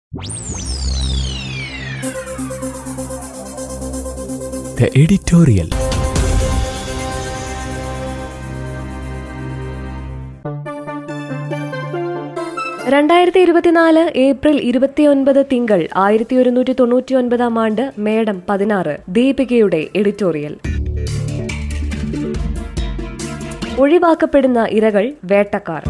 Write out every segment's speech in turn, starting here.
The editorial. രണ്ടായിരത്തി ഇരുപത്തിനാല് April ഇരുപത്തിയൊൻപത് തിങ്കൾ ആയിരത്തി ഒരുന്നൂറ്റി തൊണ്ണൂറ്റി ഒൻപതാം ആണ്ട് മേഡം പതിനാറ് ദീപികയുടെ എഡിറ്റോറിയൽ ഒഴിവാക്കപ്പെടുന്ന ഇരകൾ വേട്ടക്കാർ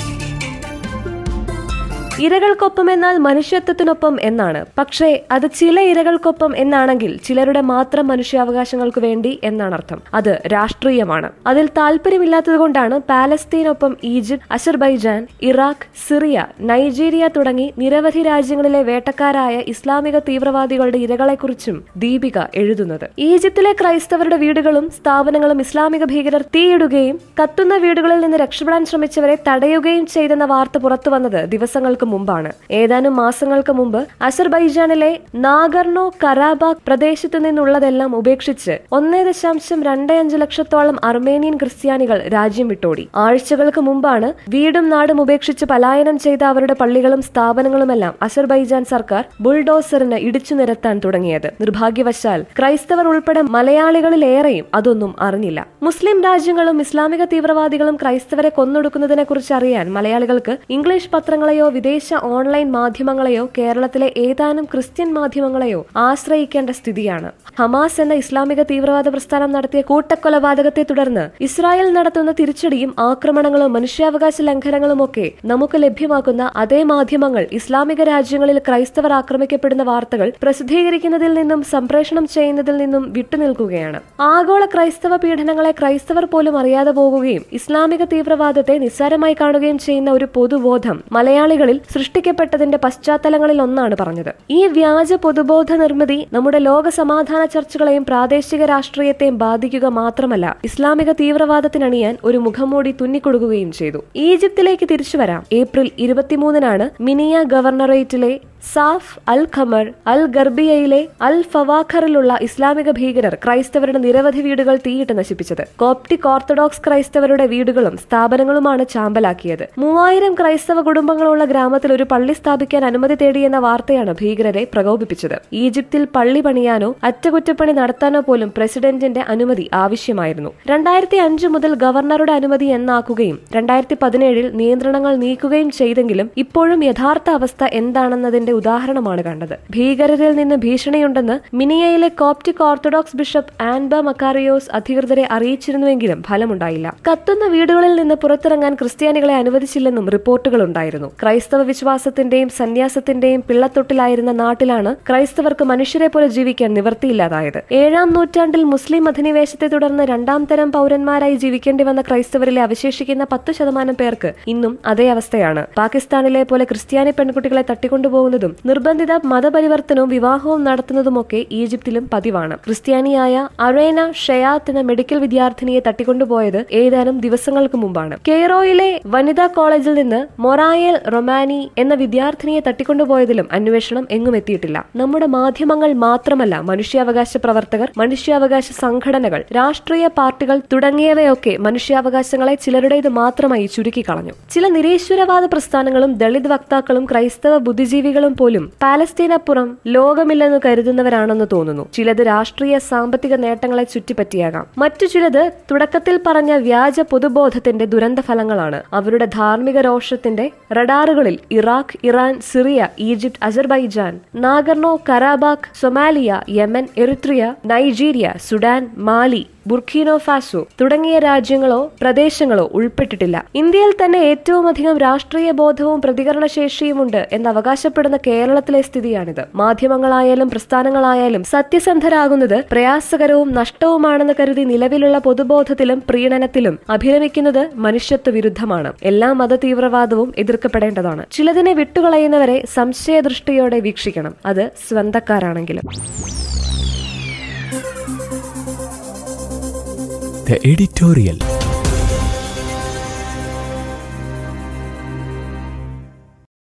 ഇരകൾക്കൊപ്പം എന്നാൽ മനുഷ്യത്വത്തിനൊപ്പം എന്നാണ് പക്ഷേ അത് ചില ഇരകൾക്കൊപ്പം എന്നാണെങ്കിൽ ചിലരുടെ മാത്രം മനുഷ്യാവകാശങ്ങൾക്ക് വേണ്ടി എന്നാണ് അർത്ഥം അത് രാഷ്ട്രീയമാണ് അതിൽ താല്പര്യമില്ലാത്തതുകൊണ്ടാണ് പാലസ്തീനൊപ്പം Egypt Azerbaijan Iraq Syria Nigeria തുടങ്ങി നിരവധി രാജ്യങ്ങളിലെ വേട്ടക്കാരായ ഇസ്ലാമിക തീവ്രവാദികളുടെ ഇരകളെക്കുറിച്ചും ദീപിക എഴുതുന്നത് ഈജിപ്തിലെ ക്രൈസ്തവരുടെ വീടുകളും സ്ഥാപനങ്ങളും ഇസ്ലാമിക ഭീകരർ തീയിടുകയും കത്തുന്ന വീടുകളിൽ നിന്ന് രക്ഷപ്പെടാൻ ശ്രമിച്ചവരെ തടയുകയും ചെയ്തെന്ന വാർത്ത പുറത്തുവന്നത് ദിവസങ്ങൾക്ക് മുമ്പാണ് ഏതാനും മാസങ്ങൾക്ക് മുമ്പ് അസർബൈജാനിലെ നാഗർണോ കരാബാഗ് പ്രദേശത്തു നിന്നുള്ളതെല്ലാം ഉപേക്ഷിച്ച് ഒന്നേ ദശാംശം രണ്ട് അഞ്ച് ലക്ഷത്തോളം അർമേനിയൻ ക്രിസ്ത്യാനികൾ രാജ്യം വിട്ടോടി ആഴ്ചകൾക്ക് മുമ്പാണ് വീടും നാടും ഉപേക്ഷിച്ച് പലായനം ചെയ്ത അവരുടെ പള്ളികളും സ്ഥാപനങ്ങളുമെല്ലാം അസർബൈജാൻ സർക്കാർ ബുൾഡോസറിന് ഇടിച്ചു നിരത്താൻ തുടങ്ങിയത് നിർഭാഗ്യവശാൽ ക്രൈസ്തവർ ഉൾപ്പെടെ മലയാളികളിലേറെയും അതൊന്നും അറിഞ്ഞില്ല മുസ്ലിം രാജ്യങ്ങളും ഇസ്ലാമിക തീവ്രവാദികളും ക്രൈസ്തവരെ കൊന്നൊടുക്കുന്നതിനെ കുറിച്ച് അറിയാൻ മലയാളികൾക്ക് ഇംഗ്ലീഷ് പത്രങ്ങളെയോ വിദേശ ഓൺലൈൻ മാധ്യമങ്ങളെയോ കേരളത്തിലെ ഏതാനും ക്രിസ്ത്യൻ മാധ്യമങ്ങളെയോ ആശ്രയിക്കേണ്ട സ്ഥിതിയാണ് ഹമാസ് എന്ന ഇസ്ലാമിക തീവ്രവാദ പ്രസ്ഥാനം നടത്തിയ കൂട്ടക്കൊലപാതകത്തെ തുടർന്ന് ഇസ്രായേൽ നടത്തുന്ന തിരിച്ചടിയും ആക്രമണങ്ങളും മനുഷ്യാവകാശ ലംഘനങ്ങളുമൊക്കെ നമുക്ക് ലഭ്യമാക്കുന്ന അതേ മാധ്യമങ്ങൾ ഇസ്ലാമിക രാജ്യങ്ങളിൽ ക്രൈസ്തവർ ആക്രമിക്കപ്പെടുന്ന വാർത്തകൾ പ്രസിദ്ധീകരിക്കുന്നതിൽ നിന്നും സംപ്രേഷണം ചെയ്യുന്നതിൽ നിന്നും വിട്ടുനിൽക്കുകയാണ് ആഗോള ക്രൈസ്തവ പീഡനങ്ങളെ ക്രൈസ്തവർ പോലും അറിയാതെ പോകുകയും ഇസ്ലാമിക തീവ്രവാദത്തെ നിസ്സാരമായി കാണുകയും ചെയ്യുന്ന ഒരു പൊതുബോധം മലയാളികളിൽ സൃഷ്ടിക്കപ്പെട്ടതിന്റെ പശ്ചാത്തലങ്ങളിൽ ഒന്നാണ് പറഞ്ഞത് ഈ വ്യാജ പൊതുബോധ നിർമ്മിതി നമ്മുടെ ലോക സമാധാന ചർച്ചകളെയും പ്രാദേശിക രാഷ്ട്രീയത്തെയും ബാധിക്കുക മാത്രമല്ല ഇസ്ലാമിക തീവ്രവാദത്തിനണിയാൻ ഒരു മുഖംമൂടി തുന്നിക്കൊടുക്കുകയും ചെയ്തു ഈജിപ്തിലേക്ക് തിരിച്ചു വരാം ഏപ്രിൽ ഇരുപത്തിമൂന്നിനാണ് മിനിയ ഗവർണറേറ്റിലെ സാഫ് അൽ ഖമർ അൽ ഗർബിയയിലെ അൽ ഫവാഖറിലുള്ള ഇസ്ലാമിക ഭീകരർ ക്രൈസ്തവരുടെ നിരവധി വീടുകൾ തീയിട്ട് നശിപ്പിച്ചത് കോപ്റ്റിക് ഓർത്തഡോക്സ് ക്രൈസ്തവരുടെ വീടുകളും സ്ഥാപനങ്ങളുമാണ് ചാമ്പലാക്കിയത് മൂവായിരം ക്രൈസ്തവ കുടുംബങ്ങളുള്ള ഗ്രാമത്തിൽ ഒരു പള്ളി സ്ഥാപിക്കാൻ അനുമതി തേടിയെന്ന വാർത്തയാണ് ഭീകരരെ പ്രകോപിപ്പിച്ചത് ഈജിപ്തിൽ പള്ളി പണിയാനോ അറ്റകുറ്റപ്പണി നടത്താനോ പോലും പ്രസിഡന്റിന്റെ അനുമതി ആവശ്യമായിരുന്നു രണ്ടായിരത്തി അഞ്ച് മുതൽ ഗവർണറുടെ അനുമതി എന്നാക്കുകയും രണ്ടായിരത്തി പതിനേഴിൽ നിയന്ത്രണങ്ങൾ നീക്കുകയും ചെയ്തെങ്കിലും ഇപ്പോഴും യഥാർത്ഥ അവസ്ഥ എന്താണെന്നതിന്റെ ഉദാഹരണമാണ് കണ്ടത് ഭീകരരിൽ നിന്ന് ഭീഷണിയുണ്ടെന്ന് മിനിയയിലെ Coptic Orthodox bishop Anba Makarios അധികൃതരെ അറിയിച്ചിരുന്നുവെങ്കിലും ഫലമുണ്ടായില്ല കത്തുന്ന വീടുകളിൽ നിന്ന് പുറത്തിറങ്ങാൻ ക്രിസ്ത്യാനികളെ അനുവദിച്ചില്ലെന്നും റിപ്പോർട്ടുകൾ ഉണ്ടായിരുന്നു ക്രൈസ്തവ വിശ്വാസത്തിന്റെയും സന്യാസത്തിന്റെയും പിള്ളത്തൊട്ടിലായിരുന്ന നാട്ടിലാണ് ക്രൈസ്തവർക്ക് മനുഷ്യരെ പോലെ ജീവിക്കാൻ നിവർത്തിയില്ലാതായത് ഏഴാം നൂറ്റാണ്ടിൽ മുസ്ലിം അധിനിവേശത്തെ തുടർന്ന് രണ്ടാം തരം പൗരന്മാരായി ജീവിക്കേണ്ടി വന്ന ക്രൈസ്തവരിലെ അവശേഷിക്കുന്ന പത്ത് ശതമാനം പേർക്ക് ഇന്നും അതേ അവസ്ഥയാണ് പാകിസ്ഥാനിലെ പോലെ ക്രിസ്ത്യാനി പെൺകുട്ടികളെ തട്ടിക്കൊണ്ടുപോകുന്നതും നിർബന്ധിത മതപരിവർത്തനവും വിവാഹവും നടത്തുന്നതുമൊക്കെ ഈജിപ്തിലും പതിവാണ് ക്രിസ്ത്യാനിയായ അറേന ഷയാത്ത് എന്ന മെഡിക്കൽ വിദ്യാർത്ഥിനിയെ തട്ടിക്കൊണ്ടുപോയത് ഏതാനും ദിവസങ്ങൾക്ക് മുമ്പാണ് കെയ്റോയിലെ വനിതാ കോളേജിൽ നിന്ന് മൊറായൽ റൊമാനി എന്ന വിദ്യാർത്ഥിനിയെ തട്ടിക്കൊണ്ടുപോയതിലും അന്വേഷണം എങ്ങും എത്തിയിട്ടില്ല നമ്മുടെ മാധ്യമങ്ങൾ മാത്രമല്ല മനുഷ്യാവകാശ പ്രവർത്തകർ മനുഷ്യാവകാശ സംഘടനകൾ രാഷ്ട്രീയ പാർട്ടികൾ തുടങ്ങിയവയൊക്കെ മനുഷ്യാവകാശങ്ങളെ ചിലരുടേത് മാത്രമായി ചുരുക്കിക്കളഞ്ഞു ചില നിരീശ്വരവാദ പ്രസ്ഥാനങ്ങളും ദളിത് വക്താക്കളും ക്രൈസ്തവ ബുദ്ധിജീവികളും പോലും പാലസ്തീനപ്പുറം ലോകമില്ലെന്ന് കരുതുന്നവരാണെന്ന് തോന്നുന്നു ചിലത് രാഷ്ട്രീയ സാമ്പത്തിക നേട്ടങ്ങളെ ചുറ്റിപ്പറ്റിയാകാം മറ്റു ചിലത് തുടക്കത്തിൽ പറഞ്ഞ വ്യാജ പൊതുബോധത്തിന്റെ ദുരന്ത ഫലങ്ങളാണ് അവരുടെ ധാർമ്മിക രോഷത്തിന്റെ റഡാറുകളിൽ Iraq Iran Syria Egypt Azerbaijan Nagorno Karabakh Somalia Yemen Eritrea Nigeria Sudan Mali Burkina Faso തുടങ്ങിയ രാജ്യങ്ങളോ പ്രദേശങ്ങളോ ഉൾപ്പെട്ടിട്ടില്ല ഇന്ത്യയിൽ തന്നെ ഏറ്റവും അധികം രാഷ്ട്രീയ ബോധവും പ്രതികരണശേഷിയുമുണ്ട് എന്ന് അവകാശപ്പെടുന്ന കേരളത്തിലെ സ്ഥിതിയാണിത് മാധ്യമങ്ങളായാലും പ്രസ്ഥാനങ്ങളായാലും സത്യസന്ധരാകുന്നത് പ്രയാസകരവും നഷ്ടവുമാണെന്ന് കരുതി നിലവിലുള്ള പൊതുബോധത്തിലും പ്രീണനത്തിലും അഭിരമിക്കുന്നത് മനുഷ്യത്വ വിരുദ്ധമാണ് എല്ലാ മത തീവ്രവാദവും എതിർക്കപ്പെടേണ്ടതാണ് ചിലതിനെ വിട്ടുകളയുന്നവരെ സംശയദൃഷ്ടിയോടെ വീക്ഷിക്കണം അത് സ്വന്തക്കാരാണെങ്കിലും The editorial.